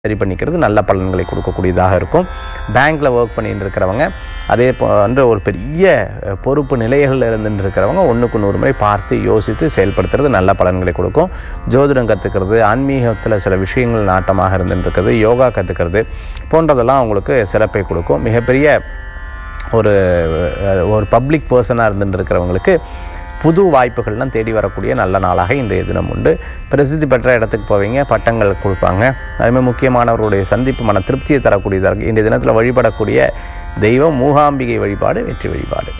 சரி பண்ணிக்கிறது நல்ல பலன்களை கொடுக்கக்கூடியதாக இருக்கும் பேங்க்கில் ஒர்க் பண்ணிட்டு இருக்கிறவங்க அதே போன்ற ஒரு பெரிய அஹ், பொறுப்பு நிலைகளில் இருந்துட்டு இருக்கிறவங்க ஒன்றுக்கு நூறு முறை பார்த்து யோசித்து செயல்படுத்துறது நல்ல பலன்களை கொடுக்கும் ஜோதிடம் கற்றுக்கிறது ஆன்மீகத்தில் சில விஷயங்கள் நாட்டமாக இருந்துட்டு இருக்கிறது யோகா கற்றுக்கிறது போன்றதெல்லாம் அவங்களுக்கு சிறப்பை கொடுக்கும் மிகப்பெரிய ஒரு அஹ், ஒரு பப்ளிக் பர்சனாக இருந்துட்டு இருக்கிறவங்களுக்கு புது வாய்ப்புகள்லாம் தேடி வரக்கூடிய நல்ல நாளாக இன்றைய தினம் உண்டு பிரசித்தி பெற்ற இடத்துக்கு போவீங்க பட்டங்கள் கொடுப்பாங்க அதுமாதிரி முக்கியமானவர்களுடைய சந்திப்பு மன திருப்தியை தரக்கூடியதாக இருக்குது இன்றைய தினத்தில் வழிபடக்கூடிய தெய்வம் மூகாம்பிகை வழிபாடு வெற்றி வழிபாடு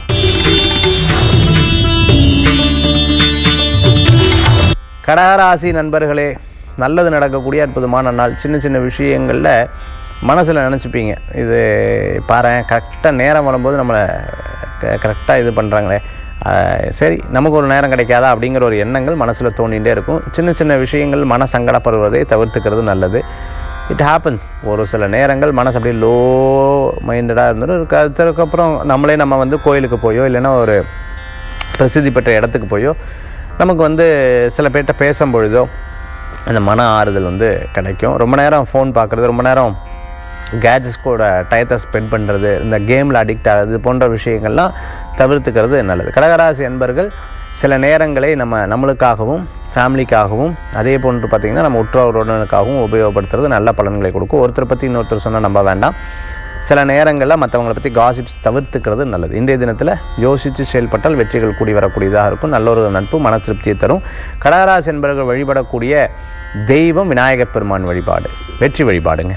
கடகராசி நண்பர்களே நல்லது நடக்கக்கூடிய அற்புதமான நாள் சின்ன சின்ன விஷயங்களில் மனசில் நினச்சிப்பீங்க இது பாரு கரெக்டாக நேரம் வரும்போது நம்மளை கரெக்டாக இது பண்ணுறாங்களே சரி நமக்கு ஒரு நேரம் கிடைக்காதா அப்படிங்கிற ஒரு எண்ணங்கள் மனசில் தோண்டிகிட்டே இருக்கும் சின்ன சின்ன விஷயங்கள் மன சங்கடப்படுவதை தவிர்த்துக்கிறது நல்லது இட் ஹேப்பன்ஸ் ஒரு சில நேரங்கள் மனசு அப்படியே லோ மைண்டடாக இருந்துடும் அதுக்கப்புறம் நம்மளே நம்ம வந்து கோயிலுக்கு போயோ இல்லைன்னா ஒரு பிரசித்தி பெற்ற இடத்துக்கு போயோ நமக்கு வந்து சில பேர்கிட்ட பேசும் பொழுதோ அந்த மன ஆறுதல் வந்து கிடைக்கும் ரொம்ப நேரம் ஃபோன் பார்க்குறது ரொம்ப நேரம் கேஜெட்ஸ் கூட டயத்தை ஸ்பெண்ட் பண்ணுறது இந்த கேமில் அடிக்ட் ஆகுது போன்ற விஷயங்கள்லாம் தவிர்த்துக்கிறது நல்லது கடகராசி அன்பர்கள் சில நேரங்களை நம்ம நம்மளுக்காகவும் ஃபேமிலிக்காகவும் அதே போன்று பார்த்திங்கன்னா நம்ம உற்றோருடனுக்காகவும் உபயோகப்படுத்துறது நல்ல பலன்களை கொடுக்கும் ஒருத்தர் பற்றி இன்னொருத்தர் சொன்னால் நம்ப வேண்டாம் சில நேரங்களில் மற்றவங்களை பற்றி காசிப்ஸ் தவிர்த்துக்கிறது நல்லது இன்றைய தினத்தில் யோசித்து செயல்பட்டால் வெற்றிகள் கூடி வரக்கூடியதாக இருக்கும் நல்ல ஒரு நட்பு மன திருப்தியை தரும் கடகராசி என்பவர்கள் வழிபடக்கூடிய தெய்வம் விநாயகப் பெருமான் வழிபாடு வெற்றி வழிபாடுங்க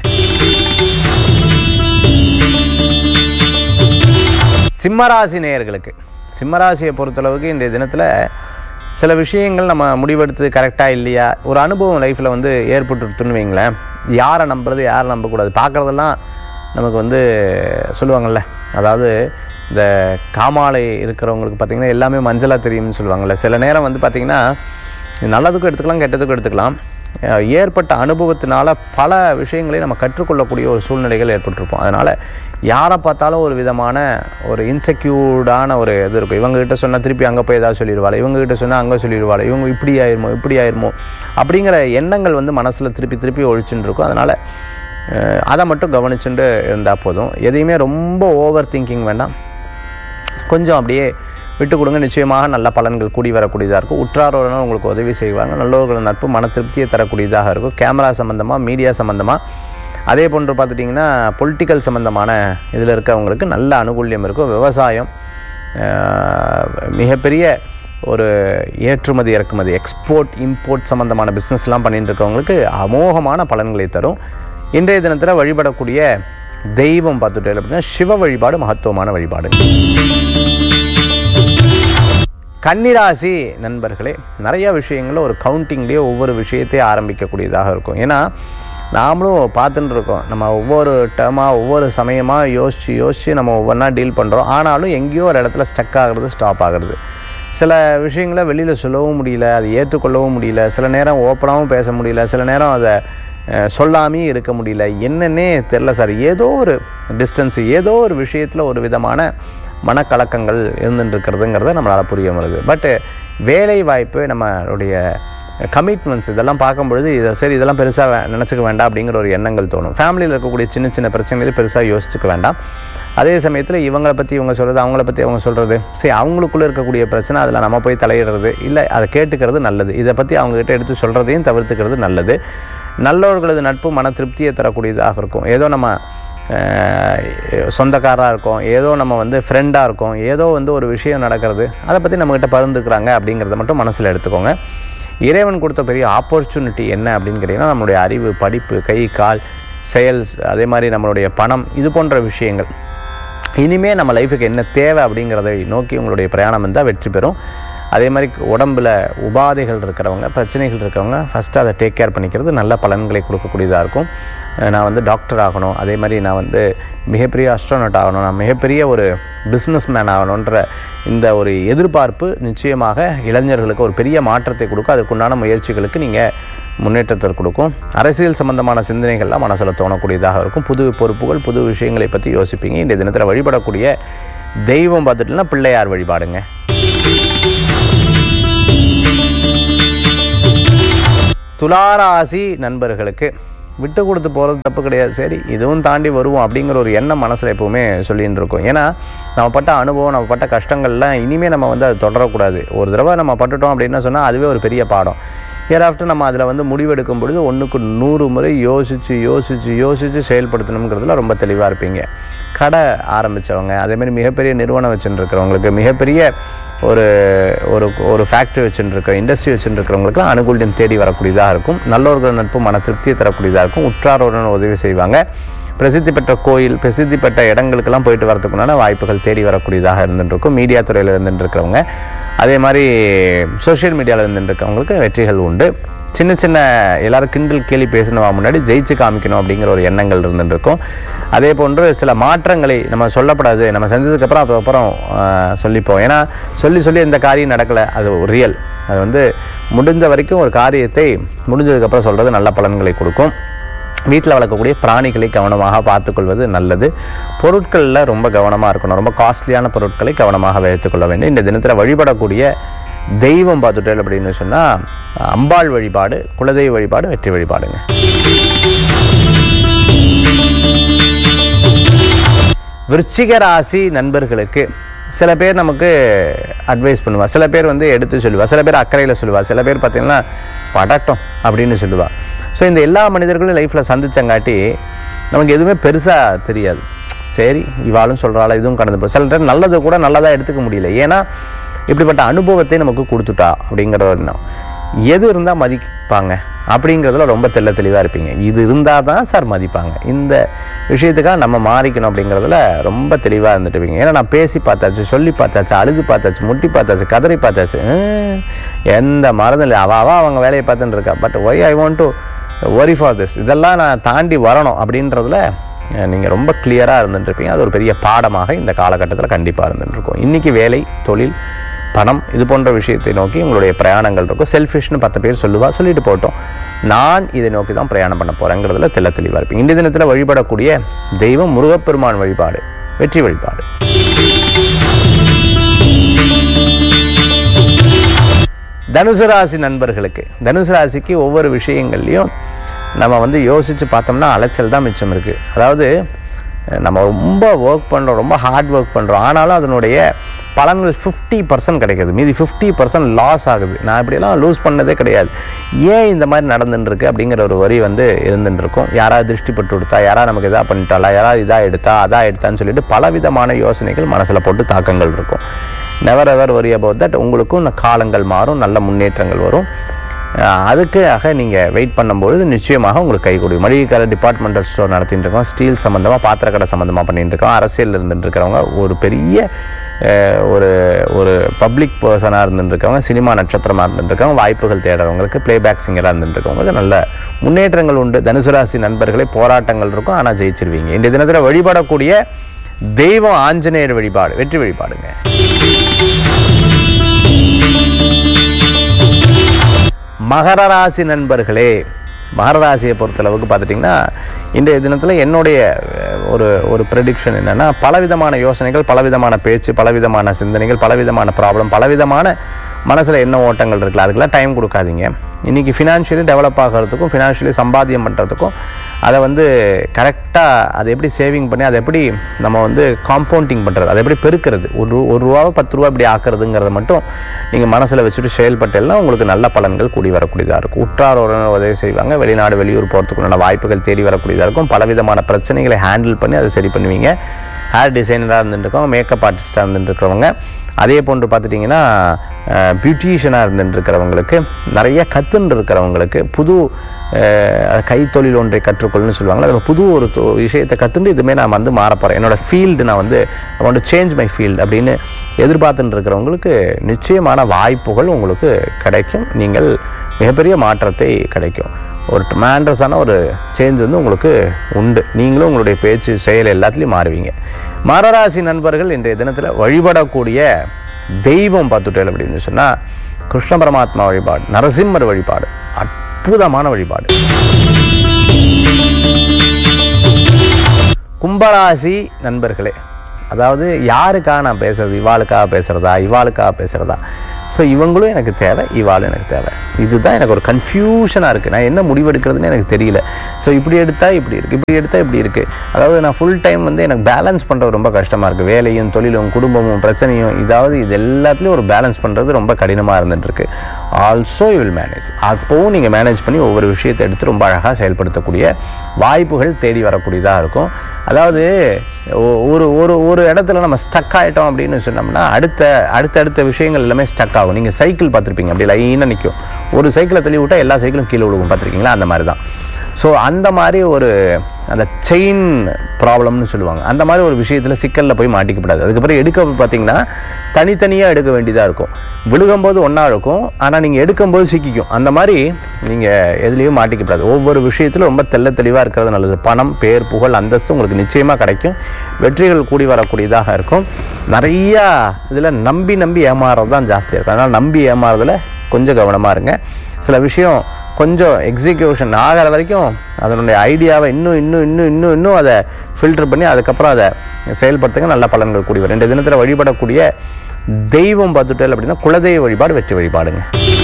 சிம்மராசி நேயர்களுக்கு சிம்மராசியை பொறுத்தளவுக்கு இன்றைய தினத்தில் சில விஷயங்கள் நம்ம முடிவெடுத்து கரெக்டாக இல்லையா ஒரு அனுபவம் லைஃப்பில் வந்து ஏற்பட்டுருத்துன்னு வைங்களேன் யாரை நம்புறது யாரை நம்பக்கூடாது பார்க்குறதெல்லாம் நமக்கு வந்து சொல்லுவாங்கள்ல அதாவது இந்த காமாலை இருக்கிறவங்களுக்கு பார்த்திங்கன்னா எல்லாமே மஞ்சளாக தெரியும்னு சொல்லுவாங்கள்ல சில நேரம் வந்து பார்த்திங்கன்னா நல்லதுக்கும் எடுத்துக்கலாம் கெட்டதுக்கும் எடுத்துக்கலாம் அஹ் ஏற்பட்ட அனுபவத்தினால பல விஷயங்களை நம்ம கற்றுக்கொள்ளக்கூடிய ஒரு சூழ்நிலைகள் ஏற்பட்டிருப்போம் அதனால் யாரை பார்த்தாலும் ஒரு விதமான ஒரு இன்செக்யூர்டான ஒரு இது இருக்கும் இவங்ககிட்ட சொன்னால் திருப்பி அங்கே போய் ஏதாவது சொல்லிடுவாள் இவங்ககிட்ட சொன்னால் அங்கே சொல்லிடுவாள் இவங்க இப்படி ஆயிருமோ இப்படி ஆயிருமோ அப்படிங்கிற எண்ணங்கள் வந்து மனசில் திருப்பி திருப்பி ஒழிச்சுட்டு இருக்கும் அதனால் அஹ் அதை மட்டும் கவனிச்சுட்டு இருந்தால் போதும் எதையுமே ரொம்ப ஓவர் திங்கிங் வேண்டாம் கொஞ்சம் அப்படியே விட்டு கொடுங்க நிச்சயமாக நல்ல பலன்கள் கூடி வரக்கூடியதாக இருக்கும் உற்றாரோடனும் உங்களுக்கு உதவி செய்வாங்க நல்லவர்கள் நட்பு மன திருப்தியை தரக்கூடியதாக இருக்கும் கேமரா சம்மந்தமாக மீடியா சம்மந்தமாக அதே போன்று பார்த்துட்டிங்கன்னா பொலிட்டிக்கல் சம்மந்தமான இதில் இருக்கவங்களுக்கு நல்ல அனுகூல்யம் இருக்கும் விவசாயம் அஹ், மிகப்பெரிய ஒரு ஏற்றுமதி இறக்குமதி எக்ஸ்போர்ட் இம்போர்ட் சம்மந்தமான பிஸ்னஸ்லாம் பண்ணிட்டு இருக்கவங்களுக்கு அமோகமான பலன்களை தரும் இன்றைய தினத்தில் வழிபடக்கூடிய தெய்வம் பார்த்துட்டு அப்படின்னா சிவ வழிபாடு மகத்துவமான வழிபாடு கன்னிராசி நண்பர்களே நிறைய விஷயங்களில் ஒரு கவுண்டிங்லேயே ஒவ்வொரு விஷயத்தையும் ஆரம்பிக்கக்கூடியதாக இருக்கும் ஏன்னா நாமளும் பார்த்துட்டு இருக்கோம் நம்ம ஒவ்வொரு டேர்மாக ஒவ்வொரு சமயமாக யோசித்து யோசித்து நம்ம ஒவ்வொன்றா டீல் பண்ணுறோம் ஆனாலும் எங்கேயோ ஒரு இடத்துல ஸ்டக் ஆகிறது ஸ்டாப் ஆகிறது சில விஷயங்களை வெளியில் சொல்லவும் முடியல அதை ஏற்றுக்கொள்ளவும் முடியல சில நேரம் ஓப்பனாகவும் பேச முடியல சில நேரம் அதை அஹ், சொல்லாமே இருக்க முடியல என்னன்னே தெரில சார் ஏதோ ஒரு டிஸ்டன்ஸ் ஏதோ ஒரு விஷயத்தில் ஒரு விதமான மனக்கலக்கங்கள் இருந்துட்டு இருக்கிறதுங்கிறத நம்மளால் புரிய வருது பட்டு வேலை வாய்ப்பு நம்மளுடைய கமிட்மெண்ட்ஸ் இதெல்லாம் பார்க்கும்பொழுது இதை சரி இதெல்லாம் பெருசாக நினச்சிக்க வேண்டாம் அப்படிங்கிற ஒரு எண்ணங்கள் தோணும் ஃபேமிலியில் இருக்கக்கூடிய சின்ன சின்ன பிரச்சனைகளை பெருசாக யோசிச்சுக்க வேண்டாம் அதே சமயத்தில் இவங்களை பற்றி இவங்க சொல்கிறது அவங்கள பற்றி அவங்க சொல்கிறது சரி அவங்களுக்குள்ளே இருக்கக்கூடிய பிரச்சனை அதில் நம்ம போய் தலையிடுறது இல்லை அதை கேட்டுக்கிறது நல்லது இதை பற்றி அவங்ககிட்ட எடுத்து சொல்கிறதையும் தவிர்த்துக்கிறது நல்லது நல்லவர்களது நட்பு மன திருப்தியை தரக்கூடியதாக இருக்கும் ஏதோ நம்ம அஹ், சொந்தக்காரராக இருக்கோம் ஏதோ நம்ம வந்து ஃப்ரெண்டாக இருக்கோம் ஏதோ வந்து ஒரு விஷயம் நடக்கிறது அதை பற்றி நம்மக்கிட்ட பகிர்ந்துக்கிறாங்க அப்படிங்கிறத மட்டும் மனசில் எடுத்துக்கோங்க இறைவன் கொடுத்த பெரிய ஆப்பர்ச்சுனிட்டி என்ன அப்படின்னு கேட்டிங்கன்னா நம்மளுடைய அறிவு படிப்பு கை கால் செயல் அதே மாதிரி நம்மளுடைய பணம் இது போன்ற விஷயங்கள் இனிமே நம்ம லைஃபுக்கு என்ன தேவை அப்படிங்கிறதை நோக்கி உங்களுடைய பிரயாணம் இருந்தால் வெற்றி பெறும் அதே மாதிரி உடம்புல உபாதைகள் இருக்கிறவங்க பிரச்சனைகள் இருக்கிறவங்க ஃபஸ்ட்டு அதை டேக் கேர் பண்ணிக்கிறது நல்ல பலன்களை கொடுக்கக்கூடியதாக இருக்கும் அஹ் நான் வந்து டாக்டர் ஆகணும் அதே மாதிரி நான் வந்து மிகப்பெரிய அஸ்ட்ரோனட் ஆகணும் நான் மிகப்பெரிய ஒரு பிஸ்னஸ் மேன் ஆகணுன்ற இந்த ஒரு எதிர்பார்ப்பு நிச்சயமாக இளைஞர்களுக்கு ஒரு பெரிய மாற்றத்தை கொடுக்கும் அதுக்குண்டான முயற்சிகளுக்கு நீங்கள் முன்னேற்றத்தை கொடுக்கும் அரசியல் சம்பந்தமான சிந்தனைகள்லாம் மனசில் தோணக்கூடியதாக இருக்கும் புது பொறுப்புகள் புது விஷயங்களை பற்றி யோசிப்பீங்க இந்த தினத்தில் வழிபடக்கூடிய தெய்வம் பார்த்துட்டுனா பிள்ளையார் வழிபாடுங்க துளாராசி நண்பர்களுக்கு விட்டு கொடுத்து போகிறது தப்பு கிடையாது சரி இதுவும் தாண்டி வருவோம் அப்படிங்கிற ஒரு எண்ணம் மனசில் எப்பவுமே சொல்லிட்டு இருக்கோம் ஏன்னா நம்ம பட்ட அனுபவம் நம்ம பட்ட கஷ்டங்கள்லாம் இனிமேல் நம்ம வந்து அதை தொடரக்கூடாது ஒரு தடவை நம்ம பட்டுட்டோம் அப்படின்னு சொன்னால் அதுவே ஒரு பெரிய பாடம் ஹியர் ஆஃப்டர் நம்ம அதில் வந்து முடிவெடுக்கும் பொழுது ஒன்றுக்கு நூறு முறை யோசித்து யோசித்து யோசித்து செயல்படுத்தணுங்கிறதுல ரொம்ப தெளிவாக இருப்பீங்க கடை ஆரம்பித்தவங்க அதேமாதிரி மிகப்பெரிய நிறுவனம் வச்சுட்டு இருக்கிறவங்களுக்கு மிகப்பெரிய ஒரு ஒரு ஒரு ஃபேக்ட்ரி வச்சுட்டு இருக்கிற இண்டஸ்ட்ரி வச்சுட்டு இருக்கிறவங்களுக்குலாம் அனுகூல்யம் தேடி வரக்கூடியதாக இருக்கும் நல்லோர்கள் நட்பு மன திருப்தியை தரக்கூடியதாக இருக்கும் உற்றாருடன் உதவி செய்வாங்க பிரசித்தி பெற்ற கோயில் பிரசித்தி பெற்ற இடங்களுக்கெல்லாம் போயிட்டு வரதுக்குண்டான வாய்ப்புகள் தேடி வரக்கூடியதாக இருந்துட்டு இருக்கும் மீடியா துறையில் இருந்துட்டு இருக்கிறவங்க அதே மாதிரி சோஷியல் மீடியாவில் இருந்துட்டு இருக்கிறவங்களுக்கு வெற்றிகள் உண்டு சின்ன சின்ன எல்லாரும் கிண்டல் கேலி பேசணுமா முன்னாடி ஜெயிச்சு காமிக்கணும் அப்படிங்கிற ஒரு எண்ணங்கள் இருந்துட்டு இருக்கும் அதே போன்று சில மாற்றங்களை நம்ம சொல்லப்படாது நம்ம செஞ்சதுக்கப்புறம் அதுக்கப்புறம் ஆஹ், சொல்லிப்போம் ஏன்னா சொல்லி சொல்லி எந்த காரியம் நடக்கலை அது ரியல் அது வந்து முடிஞ்ச வரைக்கும் ஒரு காரியத்தை முடிஞ்சதுக்கப்புறம் சொல்கிறது நல்ல பலன்களை கொடுக்கும் வீட்டில் வளர்க்கக்கூடிய பிராணிகளை கவனமாக பார்த்துக்கொள்வது நல்லது பொருட்களில் ரொம்ப கவனமாக இருக்கணும் ரொம்ப காஸ்ட்லியான பொருட்களை கவனமாக வைத்துக்கொள்ள வேண்டும் இந்த தினத்தில் வழிபடக்கூடிய தெய்வம் பார்த்துட்டேன் அப்படின்னு சொன்னால் அம்பாள் வழிபாடு குலதெய்வ வழிபாடு வெற்றி வழிபாடுங்க விருச்சிக ராசி நண்பர்களுக்கு சில பேர் நமக்கு அட்வைஸ் பண்ணுவா சில பேர் வந்து எடுத்து சொல்லுவா சில பேர் அக்கறையில் சொல்லுவா சில பேர் பார்த்தீங்கன்னா படட்டும் அப்படின்னு சொல்லுவா ஸோ இந்த எல்லா மனிதர்களும் லைஃப்பில் சந்திச்சங்காட்டி நமக்கு எதுவுமே பெருசாக தெரியாது சரி இவாளும் சொல்கிறாள் இதுவும் கடந்து போ சில டைம் நல்லது கூட நல்லதாக எடுத்துக்க முடியல ஏன்னா இப்படிப்பட்ட அனுபவத்தை நமக்கு கொடுத்துட்டா அப்படிங்கிற ஒரு எண்ணம் எது இருந்தால் மதிப்பாங்க அப்படிங்கிறதுல ரொம்ப தெள்ள தெளிவாக இருப்பீங்க இது இருந்தால் தான் சார் மதிப்பாங்க இந்த விஷயத்துக்காக நம்ம மாறிக்கணும் அப்படிங்கிறதுல ரொம்ப தெளிவாக இருந்துட்டு இருப்பீங்க ஏன்னா நான் பேசி பார்த்தாச்சு சொல்லி பார்த்தாச்சு அழுது பார்த்தாச்சு முட்டி பார்த்தாச்சு கதறி பார்த்தாச்சு ஹம், எந்த மறந்தும் இல்லை அவ அவ அவங்க வேலையை பார்த்துட்டு இருக்கா but why I want to worry for this இதெல்லாம் நான் தாண்டி வரணும் அப்படின்றதுல நீங்கள் ரொம்ப கிளியராக இருந்துட்டுருப்பீங்க அது ஒரு பெரிய பாடமாக இந்த காலகட்டத்தில் கண்டிப்பாக இருந்துட்டுருக்கும் இன்றைக்கி வேலை தொழில் பணம் இது போன்ற விஷயத்தை நோக்கி உங்களுடைய பிரயாணங்கள் இருக்கும் செல்ஃபிஷ்னு பத்து பேர் சொல்லுவா சொல்லிட்டு போட்டோம் நான் இதை நோக்கி தான் பிரயாணம் பண்ண போகிறேங்கிறதுல தெள்ள தெளிவாக இருப்பீங்க இந்த தினத்தில் வழிபடக்கூடிய தெய்வம் முருகப்பெருமான் வழிபாடு வெற்றி வழிபாடு தனுசு ராசி நண்பர்களுக்கு தனுசு ராசிக்கு ஒவ்வொரு விஷயங்கள்லையும் நம்ம வந்து யோசித்து பார்த்தோம்னா அலைச்சல் தான் மிச்சம் இருக்குது அதாவது அஹ், நம்ம ரொம்ப ஒர்க் பண்ணுறோம் ரொம்ப ஹார்ட் ஒர்க் பண்ணுறோம் ஆனாலும் அதனுடைய பலன்கள் ஃபிஃப்டி பர்சன்ட் கிடைக்குது மீதி ஃபிஃப்டி பர்சன்ட் லாஸ் ஆகுது நான் இப்படியெல்லாம் லூஸ் பண்ணதே கிடையாது ஏன் இந்த மாதிரி நடந்துட்டு இருக்கு அப்படிங்கிற ஒரு வரி வந்து இருந்துட்டு இருக்கும் யாராவது திருஷ்டி பட்டு கொடுத்தா யாராவது நமக்கு இதாக பண்ணிட்டாளா யாராவது இதாக எடுத்தா அதாக எடுத்தான்னு சொல்லிட்டு பலவிதமான யோசனைகள் மனசில் போட்டு தாக்கங்கள் இருக்கும் நெவர் எவர் வரி about தட் உங்களுக்கும் இந்த காலங்கள் மாறும் நல்ல முன்னேற்றங்கள் வரும் அஹ் அதுக்காக நீங்கள் வெயிட் பண்ணும்பொழுது நிச்சயமாக உங்களுக்கு கை கொடுக்கும் மளிகை கடை டிபார்ட்மெண்டல் ஸ்டோர் நடத்திட்டு இருக்கோம் ஸ்டீல் சம்மந்தமாக பாத்திர கடை சம்மந்தமாக பண்ணிட்டு இருக்கோம் அரசியலில் இருந்துட்டு இருக்கிறவங்க ஒரு பெரிய அஹ், ஒரு ஒரு பப்ளிக் பர்சனாக இருந்துட்டு இருக்கவங்க சினிமா நட்சத்திரமாக இருந்துட்டு இருக்கவங்க வாய்ப்புகள் தேடுறவங்களுக்கு ப்ளேபேக் சிங்கராக இருந்துட்டு இருக்கவங்களுக்கு நல்ல முன்னேற்றங்கள் உண்டு தனுசு ராசி நண்பர்களே போராட்டங்கள் இருக்கும் ஆனால் ஜெயிச்சிருவீங்க இந்த தினத்தில் வழிபடக்கூடிய தெய்வம் ஆஞ்சநேயர் வழிபாடு வெற்றி வழிபாடுங்க மகர ராசி நண்பர்களே மகர ராசியை பொறுத்தளவுக்கு பார்த்துட்டிங்கன்னா இன்றைய தினத்தில் என்னுடைய அஹ், ஒரு ஒரு ப்ரெடிக்ஷன் என்னென்னா பலவிதமான யோசனைகள் பலவிதமான பேச்சு பலவிதமான சிந்தனைகள் பலவிதமான ப்ராப்ளம் பலவிதமான மனசில் என்ன ஓட்டங்கள் இருக்குல்ல அதுக்கெல்லாம் டைம் கொடுக்காதீங்க இன்றைக்கி ஃபினான்ஷியலி டெவலப் ஆகிறதுக்கும் ஃபினான்ஷியலி சம்பாத்தியம் பண்ணுறதுக்கும் அதை வந்து கரெக்டாக அதை எப்படி சேவிங் பண்ணி அதை எப்படி நம்ம வந்து காம்பவுண்டிங் பண்ணுறது அதை எப்படி பெருக்கிறது ஒரு ரூ- ஒரு ரூபாவை பத்து ரூபா இப்படி ஆக்குறதுங்கிறத மட்டும் நீங்கள் மனசில் வச்சுட்டு செயல்பட்டெல்லாம் உங்களுக்கு நல்ல பலன்கள் கூடி வரக்கூடியதாக இருக்கும் உற்றார் உறவினர் உதவி செய்வாங்க வெளிநாடு வெளியூர் போகிறதுக்குண்டான வாய்ப்புகள் தேடி வரக்கூடியதாக இருக்கும் பலவிதமான பிரச்சனைகளை ஹேண்டில் பண்ணி அதை சரி பண்ணுவீங்க ஹேர் டிசைனராக இருந்துட்டுருக்கோம் மேக்கப் ஆர்டிஸ்டாக இருந்துட்டுருக்கிறவங்க அதே போன்று பார்த்துட்டிங்கன்னா பியூட்டிஷியனாக இருந்துட்டு இருக்கிறவங்களுக்கு நிறைய கற்றுன்னு இருக்கிறவங்களுக்கு புது அஹ், கைத்தொழில் ஒன்றை கற்றுக்கொள்ளுன்னு சொல்லுவாங்க அதில் புது ஒரு தொ- விஷயத்தை கற்றுண்டு இதுமே நான் வந்து மாறப் போகிறேன் என்னோட ஃபீல்டு நான் வந்து I want change my field அப்படின்னு எதிர்பார்த்துட்டு இருக்கிறவங்களுக்கு நிச்சயமான வாய்ப்புகள் உங்களுக்கு கிடைக்கும் நீங்கள் மிகப்பெரிய மாற்றத்தை கிடைக்கும் ஒரு ட்மாண்டஸான ஒரு சேஞ்ச் வந்து உங்களுக்கு உண்டு நீங்களும் உங்களுடைய பேச்சு செயல் எல்லாத்துலேயும் மாறுவீங்க மரராசி நண்பர்கள் இன்றைய தினத்தில் வழிபடக்கூடிய தெய்வம் பார்த்துட்டேன் அப்படின்னு சொன்னால் கிருஷ்ண பரமாத்மா வழிபாடு நரசிம்மர் வழிபாடு அற்புதமான வழிபாடு கும்பராசி நண்பர்களே அதாவது யாருக்காக நான் பேசுறது இவாளுக்காக பேசுறதா இவாளுக்காக பேசுறதா ஸோ இவங்களும் எனக்கு தேவை இவாளும் எனக்கு தேவை இதுதான் எனக்கு ஒரு கன்ஃபியூஷனாக இருக்குது நான் என்ன முடிவெடுக்கிறதுன்னு எனக்கு தெரியல ஸோ இப்படி எடுத்தால் இப்படி இருக்குது இப்படி எடுத்தால் இப்படி இருக்குது அதாவது நான் ஃபுல் டைம் வந்து எனக்கு பேலன்ஸ் பண்ணுறது ரொம்ப கஷ்டமாக இருக்குது வேலையும் தொழிலும் குடும்பமும் பிரச்சனையும் இதாவது இது எல்லாத்துலேயும் ஒரு பேலன்ஸ் பண்ணுறது ரொம்ப கடினமாக இருந்துகிட்ருக்கு ஆல்சோ யூ வில் மேனேஜ் அப்போவும் நீங்கள் மேனேஜ் பண்ணி ஒவ்வொரு விஷயத்தை எடுத்து ரொம்ப அழகாக செயல்படுத்தக்கூடிய வாய்ப்புகள் தேடி வரக்கூடியதாக இருக்கும் அதாவது ஒ- ஒரு ஒரு ஒரு இடத்துல நம்ம ஸ்டக் ஆகிட்டோம் அப்படின்னு சொன்னோம்னா அடுத்த அடுத்த அடுத்த விஷயங்கள் எல்லாமே ஸ்டக் ஆகும் நீங்கள் சைக்கிள் பார்த்துருப்பீங்க அப்படி லைனாக நிற்கும் ஒரு சைக்கிளை தள்ளி விட்டால் எல்லா சைக்கிளும் கீழே விழுகும் பார்த்துருக்கீங்களா அந்த மாதிரி தான் ஸோ அந்த மாதிரி ஒரு அந்த செயின் ப்ராப்ளம்னு சொல்லுவாங்க அந்த மாதிரி ஒரு விஷயத்தில் சிக்கலில் போய் மாட்டிக்கப்படாது அதுக்கப்புறம் எடுக்க பார்த்தீங்கன்னா தனித்தனியாக எடுக்க வேண்டியதாக இருக்கும் விழுகும்போது ஒன்றா இருக்கும் ஆனால் நீங்கள் எடுக்கும்போது சிக்கிக்கும் அந்த மாதிரி நீங்கள் எதுலேயும் மாட்டிக்கப்படாது ஒவ்வொரு விஷயத்திலும் ரொம்ப தெள்ள தெளிவாக இருக்கிறது நல்லது பணம் பேர் புகழ் அந்தஸ்து உங்களுக்கு நிச்சயமாக கிடைக்கும் வெற்றிகள் கூடி வரக்கூடியதாக இருக்கும் நிறையா இதில் நம்பி நம்பி ஏமாறுறது தான் ஜாஸ்தியாக இருக்கும் அதனால் நம்பி ஏமாறுறதுல கொஞ்சம் கவனமாக இருங்க சில விஷயம் கொஞ்சம் எக்ஸிக்யூஷன் ஆகிற வரைக்கும் அதனுடைய ஐடியாவை இன்னும் இன்னும் இன்னும் இன்னும் இன்னும் அதை ஃபில்டர் பண்ணி அதுக்கப்புறம் அதை செயல்படுத்துங்க நல்ல பலன்கள் கூடி வரும் இந்த தினத்தில் வழிபடக்கூடிய தெய்வம் பார்த்துட்டேன் அப்படின்னா குலதெய்வ வழிபாடு வெற்றி வழிபாடுங்க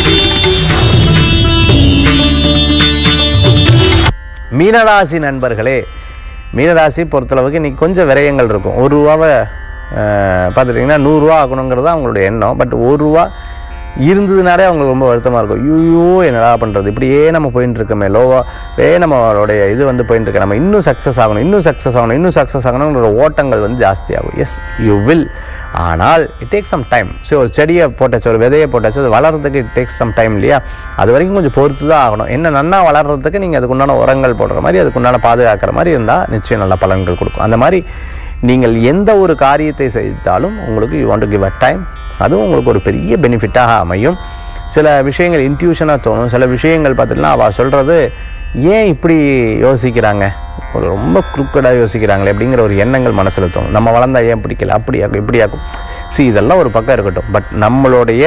மீனராசி நண்பர்களே மீனராசி பொறுத்தளவுக்கு இன்னைக்கு கொஞ்சம் விரயங்கள் இருக்கும் ஒரு ரூபாவை பார்த்துட்டிங்கன்னா நூறுரூவா ஆகணுங்கிறது தான் அவங்களுடைய எண்ணம் பட் ஒரு ரூபா இருந்ததுனாலே அவங்களுக்கு ரொம்ப வருத்தமாக இருக்கும் ஐயோ என்னடா பண்ணுறது இப்படியே நம்ம போயிட்டு இருக்கோமே லோவாக ஏ நம்மளுடைய இது வந்து போயிட்டு இருக்க நம்ம இன்னும் சக்ஸஸ் ஆகணும் இன்னும் சக்ஸஸ் ஆகணும் இன்னும் சக்ஸஸ் ஆகணுங்கிற ஓட்டங்கள் வந்து ஜாஸ்தியாகும் எஸ் யூ வில் ஆனால் it takes some time so ஒரு செடியை போட்டாச்சு ஒரு விதையை போட்டாச்சு அது வளர்றதுக்கு இட் டேக்ஸ் சம் டைம் இல்லையா அது வரைக்கும் கொஞ்சம் பொறுத்து தான் ஆகணும் என்ன நன்னா வளர்றதுக்கு நீங்கள் அதுக்குண்டான உரங்கள் போடுற மாதிரி அதுக்குண்டான பாதுகாக்கிற மாதிரி இருந்தால் நிச்சயம் நல்ல பலன்கள் கொடுக்கும் அந்த மாதிரி நீங்கள் எந்த ஒரு காரியத்தை செய்தாலும் உங்களுக்கு you want to give a time அதுவும் உங்களுக்கு ஒரு பெரிய பெனிஃபிட்டாக அமையும் சில விஷயங்கள் இன்ட்யூஷனாக தோணும் சில விஷயங்கள் பார்த்துட்டுனா அவள் சொல்கிறது ஏன் இப்படி யோசிக்கிறாங்க ஒரு ரொம்ப குறுக்கடாக யோசிக்கிறாங்களே அப்படிங்கிற ஒரு எண்ணங்கள் மனசில் தோணும் நம்ம வளர்ந்தா ஏன் பிடிக்கல அப்படியாக்கும் இப்படியாக்கும் சி இதெல்லாம் ஒரு பக்கம் இருக்கட்டும் பட் நம்மளுடைய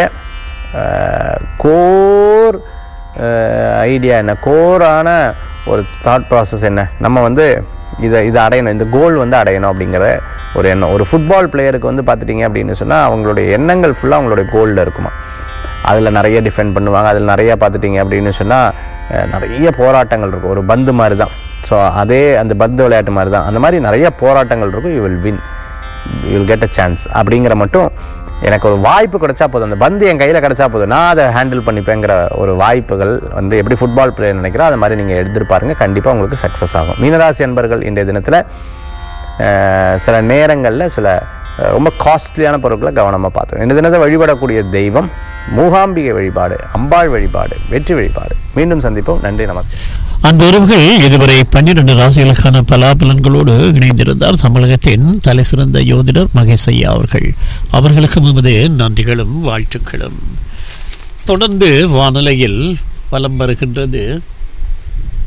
கோர் ஐடியா என்ன கோரான ஒரு தாட் ப்ராசஸ் என்ன நம்ம வந்து இதை இதை அடையணும் இந்த கோல் வந்து அடையணும் அப்படிங்கிற ஒரு எண்ணம் ஒரு ஃபுட்பால் பிளேயருக்கு வந்து பார்த்துட்டிங்க அப்படின்னு சொன்னால் அவங்களுடைய எண்ணங்கள் ஃபுல்லாக அவங்களுடைய கோலில் இருக்குமா அதில் நிறைய டிஃபெண்ட் பண்ணுவாங்க அதில் நிறைய பார்த்துட்டிங்க அப்படின்னு சொன்னால் நிறைய போராட்டங்கள் இருக்கும் ஒரு பந்து மாதிரி தான் ஸோ அதே அந்த பந்து விளையாட்டு மாதிரி தான் அந்த மாதிரி நிறைய போராட்டங்கள் இருக்கும் you will win you will get a chance அப்படிங்கிற மட்டும் எனக்கு ஒரு வாய்ப்பு கிடைச்சா போதும் அந்த பந்து என் கையில் கிடைச்சா போதும் நான் அதை ஹேண்டில் பண்ணிப்பேங்கிற ஒரு வாய்ப்புகள் வந்து எப்படி ஃபுட்பால் பிளேயர் நினைக்கிறோம் அது மாதிரி நீங்கள் எதிர்பாருங்க கண்டிப்பாக உங்களுக்கு சக்ஸஸ் ஆகும் மீனராசி அன்பர்கள் இன்றைய தினத்தில் அஹ், சில நேரங்களில் சில அஹ், ரொம்ப காஸ்ட்லியான பொருட்களை கவனமாக பார்த்தோம் இந்த தினத்தை வழிபடக்கூடிய தெய்வம் மூகாம்பிகை வழிபாடு அம்பாள் வழிபாடு வெற்றி வழிபாடு மீண்டும் சந்திப்போம் நன்றி நமஸ்தே அந்த உறவுகள் இதுவரை பன்னிரண்டு ராசிகளுக்கான பலாபலன்களோடு இணைந்திருந்தார் தமிழகத்தின் தலை சிறந்த யோதிடர் மகேஷ் ஐயா அவர்கள் அவர்களுக்கு எமது நன்றிகளும் வாழ்த்துக்களும் தொடர்ந்து வானிலையில் வலம் வருகின்றது